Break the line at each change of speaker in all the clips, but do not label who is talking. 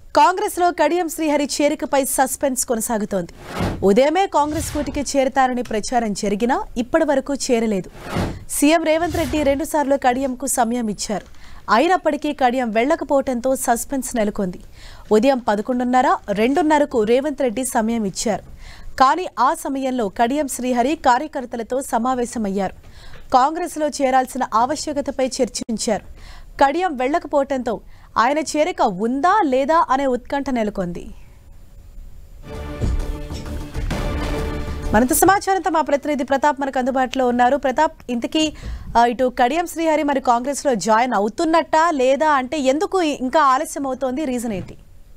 కాంగ్రెస్ లో కడియం శ్రీహరి చేరికపై సస్పెన్స్ కొనసాగుతోంది ఉదయమే కాంగ్రెస్ కూటికి చేరతారని ప్రచారం జరిగినా ఇప్పటి వరకు చేరలేదు సీఎం రేవంత్ రెడ్డి రెండుసార్లు కడియంకు సమయం ఇచ్చారు అయినప్పటికీ కడియం వెళ్లకపోవడంతో సస్పెన్స్ నెలకొంది ఉదయం పదకొండున్నర రెండున్నరకు రేవంత్ రెడ్డి సమయం ఇచ్చారు కానీ ఆ సమయంలో కడియం శ్రీహరి కార్యకర్తలతో సమావేశమయ్యారు కాంగ్రెస్లో చేరాల్సిన ఆవశ్యకతపై చర్చించారు కడియం వెళ్లకపోవడంతో ఆయన చేరిక ఉందా లేదా అనే ఉత్కంఠ నెలకొంది మరింత సమాచారంతో మా ప్రతినిధి ప్రతాప్ మనకు అందుబాటులో ఉన్నారు ప్రతాప్ ఇంతకీ ఆ, ఇటు కడియం శ్రీహరి మరి కాంగ్రెస్ లో జాయిన్ అవుతున్నట్టా లేదా అంటే ఎందుకు ఇంకా ఆలస్యం అవుతోంది రీజన్ ఏంటి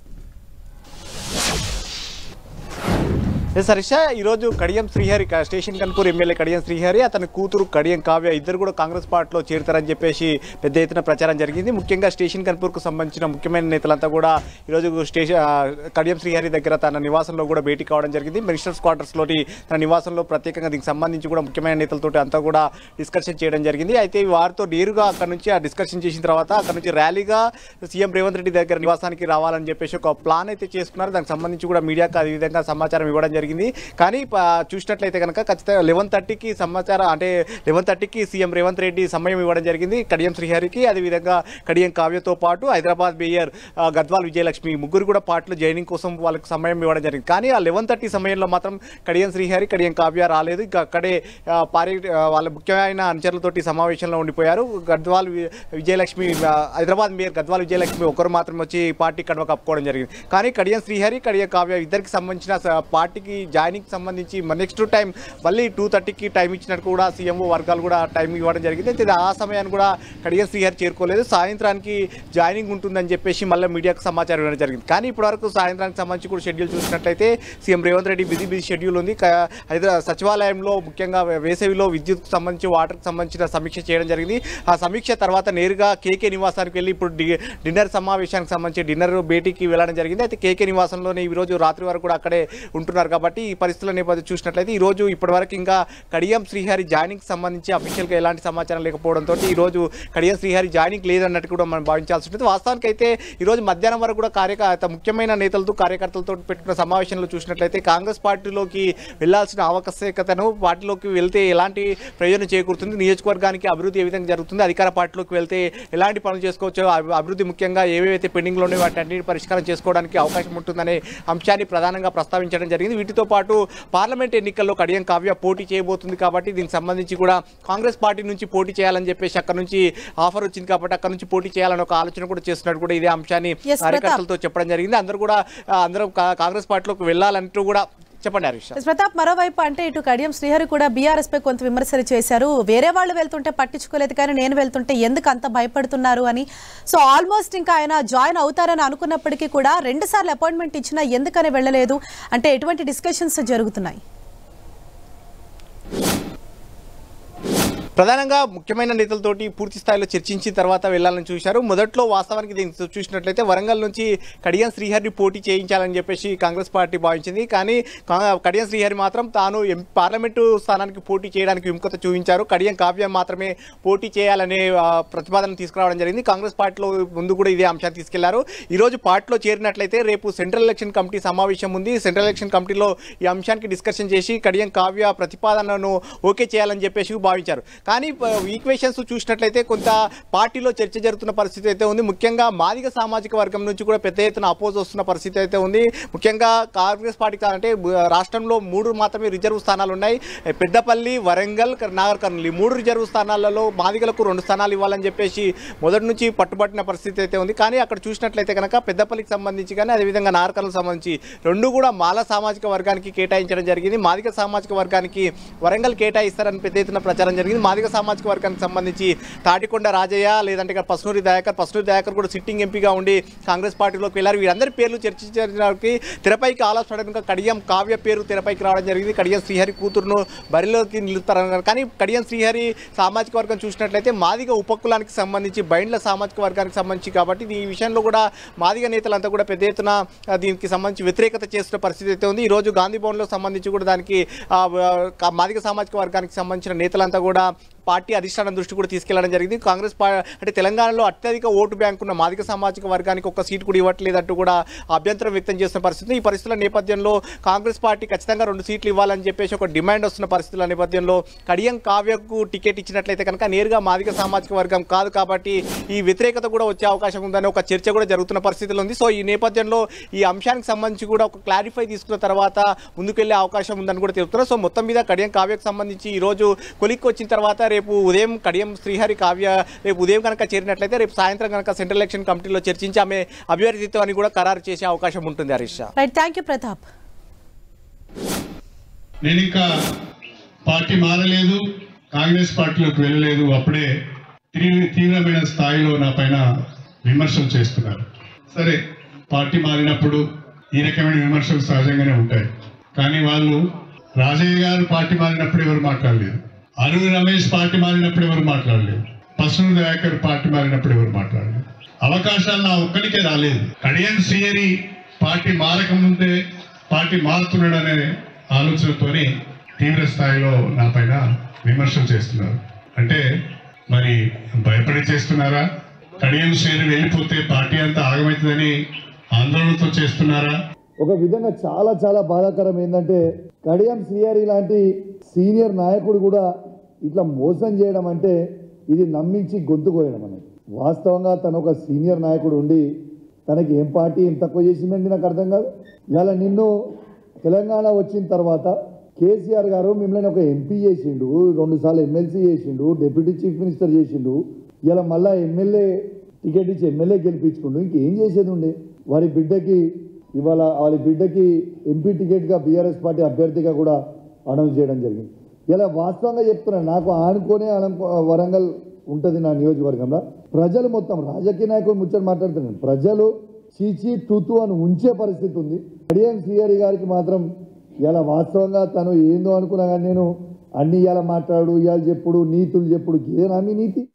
ఎస్ హరీష ఈరోజు కడియం శ్రీహరి క- స్టేషన్ కన్పూర్ ఎమ్మెల్యే కడియం శ్రీహరి అతని కూతురు కడియం కావ్య ఇద్దరు కూడా కాంగ్రెస్ పార్టీలో చేరుతారని చెప్పేసి పెద్ద ఎత్తున ప్రచారం జరిగింది ముఖ్యంగా స్టేషన్ కన్పూర్కు సంబంధించిన ముఖ్యమైన నేతలంతా కూడా ఈరోజు స్టేషన్ ఆ, కడియం శ్రీహరి దగ్గర తన నివాసంలో కూడా భేటీ కావడం జరిగింది మినిస్టర్స్ క్వార్టర్స్లోని తన నివాసంలో ప్రత్యేకంగా దీనికి సంబంధించి కూడా ముఖ్యమైన నేతలతో అంతా కూడా డిస్కషన్ చేయడం జరిగింది అయితే వారితో నేరుగా అక్కడ నుంచి ఆ డిస్కషన్ చేసిన తర్వాత అక్కడ నుంచి ర్యాలీగా సీఎం రేవంత్ రెడ్డి దగ్గర నివాసానికి రావాలని చెప్పేసి ఒక ప్లాన్ అయితే చేసుకున్నారు దానికి సంబంధించి కూడా మీడియాకు అదే విధంగా సమాచారం ఇవ్వడం జరిగింది కానీ ప- చూసినట్లయితే కనుక ఖచ్చితంగా లెవెన్ థర్టీకి సమాచారం అంటే లెవెన్ థర్టీకి సీఎం రేవంత్ రెడ్డి సమయం ఇవ్వడం జరిగింది కడియం శ్రీహరికి అదేవిధంగా కడియం కావ్యతో పాటు హైదరాబాద్ మేయర్ ఆ, గద్వాల్ విజయలక్ష్మి ముగ్గురు కూడా పార్టీలో జాయినింగ్ కోసం వాళ్ళకి సమయం ఇవ్వడం జరిగింది కానీ ఆ లెవెన్ థర్టీ సమయంలో మాత్రం కడియం శ్రీహరి కడియం కావ్య రాలేదు ఇంకా అక్కడే ఆ, పారి ఆ, వాళ్ళ ముఖ్యమైన అనుచరులతోటి సమావేశంలో ఉండిపోయారు గద్వాల్ వి- విజయలక్ష్మి ఆ, హైదరాబాద్ మేయర్ గద్వాల్ విజయలక్ష్మి ఒకరు మాత్రం వచ్చి పార్టీ కడవ కప్పుకోవడం జరిగింది కానీ కడియం శ్రీహరి కడియం కావ్య ఇద్దరికి సంబంధించిన స- పార్టీకి జాయినింగ్ సంబంధించి నెక్స్ట్ టైం మళ్ళీ టూ థర్టీకి టైం ఇచ్చినట్టు కూడా సీఎంఓ వర్గాలు కూడా టైం ఇవ్వడం జరిగింది అయితే ఆ సమయాన్ని కూడా కడియం శ్రీహరి చేరుకోలేదు సాయంత్రానికి జాయినింగ్ ఉంటుందని చెప్పేసి మళ్ళీ మీడియాకు సమాచారం ఇవ్వడం జరిగింది కానీ ఇప్పటివరకు సాయంత్రానికి సంబంధించి కూడా షెడ్యూల్ చూసినట్లయితే CM Revanth Reddy busy busy schedule ఉంది క- హైదరాబాద్ సచివాలయంలో ముఖ్యంగా వేసవిలో విద్యుత్కు సంబంధించి వాటర్కి సంబంధించిన సమీక్ష చేయడం జరిగింది ఆ సమీక్ష తర్వాత నేరుగా కేకే నివాసానికి వెళ్ళి ఇప్పుడు డి- డిన్నర్ సమావేశానికి సంబంధించి డిన్నర్ భేటీకి వెళ్ళడం జరిగింది అయితే కేకే నివాసంలోనే ఈ రోజు రాత్రి వరకు కూడా అక్కడే ఉంటున్నారు కాబట్టి ఈ పరిస్థితుల నేపథ్యం చూసినట్లయితే ఈ రోజు ఇప్పటివరకు ఇంకా కడియం శ్రీహరి జాయినింగ్ సంబంధించి అఫీషియల్గా ఎలాంటి సమాచారం లేకపోవడంతో ఈ రోజు కడియం శ్రీహరి జాయినింగ్ లేదన్నట్టు కూడా మనం భావించాల్సి ఉంటుంది వాస్తవానికి అయితే ఈ రోజు మధ్యాహ్నం వరకు కూడా కార్యక ముఖ్యమైన నేతలతో కార్యకర్తలతో పెట్టుకున్న సమావేశంలో చూసినట్లయితే కాంగ్రెస్ పార్టీలోకి వెళ్లాల్సిన ఆవశ్యకతను పార్టీలోకి వెళ్తే ఎలాంటి ప్రయోజనం చేకూరుతుంది నియోజకవర్గానికి అభివృద్ధి ఏ విధంగా జరుగుతుంది అధికార పార్టీలోకి వెళ్తే ఎలాంటి పనులు చేసుకోవచ్చో అభి- అభివృద్ధి ముఖ్యంగా ఏవేవైతే పెండింగ్లో ఉన్నాయో వాటి అన్నిటి పరిష్కారం చేసుకోవడానికి అవకాశం ఉంటుందనే అంశాన్ని ప్రధానంగా ప్రస్తావించడం జరిగింది వీటితో పాటు పార్లమెంట్ ఎన్నికల్లో కడియం కావ్య పోటీ చేయబోతుంది కాబట్టి దీనికి సంబంధించి కూడా కాంగ్రెస్ పార్టీ నుంచి పోటీ చేయాలని చెప్పేసి అక్కడ నుంచి ఆఫర్ వచ్చింది కాబట్టి అక్కడ నుంచి పోటీ చేయాలని ఒక ఆలోచన కూడా చేస్తున్నట్టు కూడా ఇదే అంశాన్ని
Yes, ప్రతాప్.
కార్యకర్తలతో చెప్పడం జరిగింది అందరూ కూడా ఆ, అందరం కా- కాంగ్రెస్ పార్టీలోకి వెళ్ళాలంటూ కూడా చెప్పండి హరీష్
ఎస్ ప్రతాప్ మరోవైపు అంటే ఇటు కడియం శ్రీహరి కూడా బీఆర్ఎస్ పై కొంత విమర్శలు చేశారు వేరే వాళ్ళు వెళ్తుంటే పట్టించుకోలేదు కానీ నేను వెళ్తుంటే ఎందుకు అంత భయపడుతున్నారు అని సో ఆల్మోస్ట్ ఇంకా ఆయన జాయిన్ అవుతారని అనుకున్నప్పటికీ కూడా రెండు సార్లు అపాయింట్మెంట్ ఇచ్చినా ఎందుకని వెళ్ళలేదు అంటే ఎటువంటి డిస్కషన్స్ జరుగుతున్నాయి
ప్రధానంగా ముఖ్యమైన నేతలతోటి పూర్తి స్థాయిలో చర్చించిన తర్వాత వెళ్ళాలని చూశారు మొదట్లో వాస్తవానికి దీన్ని చూ- చూసినట్లయితే వరంగల్ నుంచి కడియం శ్రీహరిని పోటీ చేయించాలని చెప్పేసి కాంగ్రెస్ పార్టీ భావించింది కానీ కా- కడియం శ్రీహరి మాత్రం తాను ఎం- పార్లమెంటు స్థానానికి పోటీ చేయడానికి విముఖత చూపించారు కడియం కావ్య మాత్రమే పోటీ చేయాలనే ఆ, ప్రతిపాదన తీసుకురావడం జరిగింది కాంగ్రెస్ పార్టీలో ముందు కూడా ఇదే అంశాన్ని తీసుకెళ్లారు ఈ రోజు పార్టీలో చేరినట్లయితే రేపు సెంట్రల్ ఎలక్షన్ కమిటీ సమావేశం ఉంది సెంట్రల్ ఎలక్షన్ కమిటీలో ఈ అంశానికి డిస్కషన్ చేసి కడియం కావ్య ప్రతిపాదనను ఓకే చేయాలని చెప్పేసి భావించారు కానీ ఈక్వేషన్స్ చూసినట్లయితే కొంత పార్టీలో చర్చ జరుగుతున్న పరిస్థితి అయితే ఉంది ముఖ్యంగా మాదిగ సామాజిక వర్గం నుంచి కూడా పెద్ద ఎత్తున అపోజ్ వస్తున్న పరిస్థితి అయితే ఉంది ముఖ్యంగా కాంగ్రెస్ పార్టీ అంటే బ- రాష్ట్రంలో మూడు మాత్రమే రిజర్వ్ స్థానాలు ఉన్నాయి పెద్దపల్లి వరంగల్ కర్- నాగర్ కర్నూలు ఈ మూడు రిజర్వ్ స్థానాలలో మాదిగలకు రెండు స్థానాలు ఇవ్వాలని చెప్పేసి మొదటి నుంచి పట్టుబట్టిన పరిస్థితి అయితే ఉంది కానీ అక్కడ చూసినట్లయితే కనుక పెద్దపల్లికి సంబంధించి కానీ అదేవిధంగా నాగర్ కర్నూలు సంబంధించి రెండు కూడా మాల సామాజిక వర్గానికి కేటాయించడం జరిగింది మాదిగ సామాజిక వర్గానికి వరంగల్ కేటాయిస్తారని పెద్ద ఎత్తున ప్రచారం జరిగింది మాదిగ సామాజిక వర్గానికి సంబంధించి తాటికొండ రాజయ్య లేదంటే ఇక్కడ పసునూరి దయాకర్ పసునూరి దయాకర్ కూడా సిట్టింగ్ ఎంపీగా ఉండి కాంగ్రెస్ పార్టీలోకి వెళ్ళారు వీరందరి పేర్లు చర్చించడానికి తెరపైకి ఆలోచనగా కడియం కావ్య పేరు తెరపైకి రావడం జరిగింది కడియం శ్రీహరి కూతురును బరిలోకి నిలుస్తారన్నారు కానీ కడియం శ్రీహరి సామాజిక వర్గం చూసినట్లయితే మాదిగ ఉపకులానికి సంబంధించి బైండ్ల సామాజిక వర్గానికి సంబంధించి కాబట్టి ఈ విషయంలో కూడా మాదిగ నేతలంతా కూడా పెద్ద ఎత్తున ఆ, దీనికి సంబంధించి వ్యతిరేకత చేస్తున్న పరిస్థితి అయితే ఉంది ఈ రోజు గాంధీ భవన్లో సంబంధించి కూడా దానికి ఆ, ఆ, మాదిగ సామాజిక వర్గానికి సంబంధించిన నేతలంతా కూడా పార్టీ అధిష్టానం దృష్టి కూడా తీసుకెళ్లడం జరిగింది కాంగ్రెస్ పా అంటే తెలంగాణలో అత్యధిక ఓటు బ్యాంక్ ఉన్న మాదిక సామాజిక వర్గానికి ఒక సీటు కూడా ఇవ్వట్లేదంటూ కూడా అభ్యంతరం వ్యక్తం చేస్తున్న పరిస్థితి ఈ పరిస్థితుల నేపథ్యంలో కాంగ్రెస్ పార్టీ ఖచ్చితంగా రెండు సీట్లు ఇవ్వాలని చెప్పేసి ఒక డిమాండ్ వస్తున్న పరిస్థితుల నేపథ్యంలో కడియం కావ్యకు టికెట్ ఇచ్చినట్లయితే కనుక నేరుగా మాదిక సామాజిక వర్గం కాదు కాబట్టి ఈ వ్యతిరేకత కూడా వచ్చే అవకాశం ఉందని ఒక చర్చ కూడా జరుగుతున్న పరిస్థితులు ఉంది సో ఈ నేపథ్యంలో ఈ అంశానికి సంబంధించి కూడా ఒక క్లారిఫై తీసుకున్న తర్వాత ముందుకెళ్లే అవకాశం ఉందని కూడా తెలుపుతున్నారు సో మొత్తం మీద కడియం కావ్యకు సంబంధించి ఈ రోజు కొలిక్కి వచ్చిన తర్వాత రేపు ఉదయం కడియం శ్రీహరి కావ్య రేపు ఉదయం కనుక చేరినట్లయితే రేపు సాయంత్రం కనుక సెంట్రల్ ఎలక్షన్ కమిటీలో చర్చించి ఆమె అభ్యర్థిత్వం అని కూడా ఖరారు చేసే అవకాశం ఉంటుంది Harish
right thank you Pratap
నేను ఇంకా పార్టీ మారలేదు కాంగ్రెస్ పార్టీలోకి వెళ్ళలేదు అప్పుడే తీవ్ర- తీవ్రమైన స్థాయిలో నా పైన విమర్శలు చేస్తున్నారు సరే పార్టీ మారినప్పుడు ఈ రకమైన విమర్శలు సహజంగానే ఉంటాయి కానీ వాళ్ళు రాజయ్య గారు పార్టీ మారినప్పుడు ఎవరు మాట్లాడలేదు అరుణ్ రమేష్ పార్టీ మారినప్పుడు ఎవరు మాట్లాడలేదు పసుపు దయాకర్ పార్టీ మారినప్పుడు ఎవరు మాట్లాడలేదు అవకాశాలు నా ఒక్కడికే రాలేదు కడియం శ్రీహరి పార్టీ మారక ముందే పార్టీ మారుతున్నాడు అనే ఆలోచనతోని తీవ్ర స్థాయిలో నా పైన విమర్శలు చేస్తున్నారు అంటే మరి భయపడి చేస్తున్నారా కడియం శ్రేణి వెళ్ళిపోతే పార్టీ అంతా ఆగమవుతుందని ఆందోళనతో చేస్తున్నారా
ఒక విధంగా చాలా చాలా బాధాకరం ఏంటంటే కడియం శ్రీహరి లాంటి సీనియర్ నాయకుడు కూడా ఇట్లా మోసం చేయడం అంటే ఇది నమ్మించి గొంతు కోయడం అనేది వాస్తవంగా తను ఒక సీనియర్ నాయకుడు ఉండి తనకి ఏం పార్టీ ఏం తక్కువ చేసిందండి నాకు అర్థం కాదు ఇలా నిన్ను తెలంగాణ వచ్చిన తర్వాత కేసీఆర్ గారు మిమ్మల్ని ఒక ఎంపీ చేసిండు రెండు సార్లు ఎమ్మెల్సీ చేసిండు డిప్యూటీ చీఫ్ మినిస్టర్ చేసిండు ఇలా మళ్ళా ఎమ్మెల్యే టికెట్ ఇచ్చి ఎమ్మెల్యే గెలిపించుకుండు ఇంకేం చేసేది ఉండే వారి బిడ్డకి ఇవాళ వాళ్ళ బిడ్డకి ఎంపీ టికెట్గా బీఆర్ఎస్ పార్టీ అభ్యర్థిగా కూడా అనౌన్స్ చేయడం జరిగింది ఇలా వాస్తవంగా చెప్తున్నాను నాకు ఆనుకోనే ఆనుకో వరంగల్ ఉంటుంది నా నియోజకవర్గంలో ప్రజలు మొత్తం రాజకీయ నాయకులు ముచ్చట మాట్లాడుతున్నాను ప్రజలు చీచీ తూతు అని ఉంచే పరిస్థితి ఉంది కడియం శ్రీహరి గారికి మాత్రం ఇలా వాస్తవంగా తను ఏందో అనుకున్నా కానీ నేను అన్ని ఇవాళ మాట్లాడు ఇవాళ చెప్పుడు నీతులు చెప్పుడు ఇదేనా మీ నీతి